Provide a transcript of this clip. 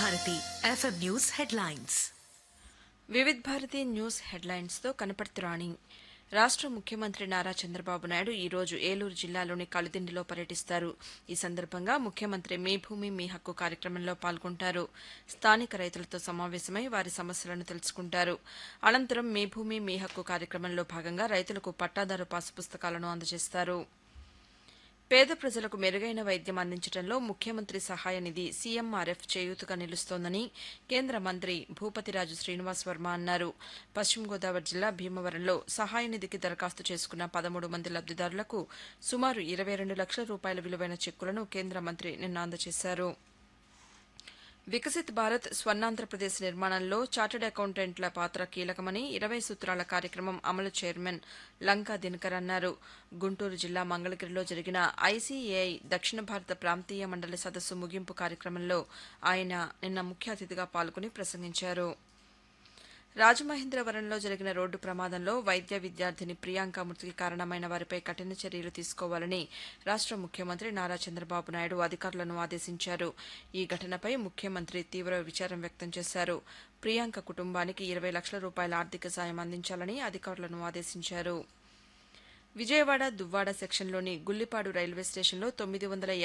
Bharati FM news headlines Vividh Bharati news హెడ్లైన్స్తో కనపర్తి రాణి రాష్ట్ర ముఖ్యమంత్రి నారా చంద్రబాబు నాయుడు ఈ రోజు ఏలూరు జిల్లాలోని కలిదిండిలో పర్యటిస్తారు ఈ సందర్భంగా ముఖ్యమంత్రి మీ భూమి మీ హక్కు కార్యక్రమంలో పాల్గొంటారు స్థానిక రైతులతో సమావేశమై వారి సమస్యలను తెలుసుకుంటారు అనంతరం మీ భూమి మీ హక్కు కార్యక్రమంలో భాగంగా రైతులకు పట్టాదారు పాసు పుస్తకాలను అందజేస్తారు పేద ప్రజలకు మెరుగైన వైద్యం అందించడంలో ముఖ్యమంత్రి సహాయ నిధి సీఎంఆర్ఎఫ్ చేయూతగా నిలుస్తోందని కేంద్ర మంత్రి భూపతిరాజు శ్రీనివాస్ వర్మ అన్నారు పశ్చిమ గోదావరి జిల్లా భీమవరంలో సహాయ నిధికి దరఖాస్తు చేసుకున్న పదమూడు మంది లబ్దిదారులకు సుమారు ఇరవై రెండు లక్షల రూపాయల విలువైన చెక్కులను కేంద్ర మంత్రి నిన్న అందజేశారు వికసిత్ భారత్ స్వర్ణాంధ్రప్రదేశ్ నిర్మాణంలో చార్టెడ్ అకౌంటెంట్ల పాత్ర కీలకమని ఇరవై సూత్రాల కార్యక్రమం అమలు చైర్మన్ లంకా దినకర్ అన్నారు గుంటూరు జిల్లా మంగళగిరిలో జరిగిన ఐసీఏఐ దక్షిణ భారత ప్రాంతీయ మండలి సదస్సు ముగింపు కార్యక్రమంలో ఆయన నిన్న ముఖ్య అతిథిగా పాల్గొని ప్రసంగించారు రాజమహేంద్రవరంలో జరిగిన రోడ్డు ప్రమాదంలో వైద్య విద్యార్థిని ప్రియాంక మృతికి కారణమైన వారిపై కఠిన చర్యలు తీసుకోవాలని రాష్ట ముఖ్యమంత్రి నారా చంద్రబాబు నాయుడు అధికారులను ఆదేశించారు ఈ ఘటనపై ముఖ్యమంత్రి తీవ్ర విచారం వ్యక్తం చేశారు ప్రియాంక కుటుంబానికి ఇరవై లక్షల రూపాయల ఆర్థిక సాయం అందించాలని అధికారులను ఆదేశించారు విజయవాడ దువ్వాడ సెక్షన్లోని గుల్లిపాడు రైల్వే స్టేషన్లో తొమ్మిది వందల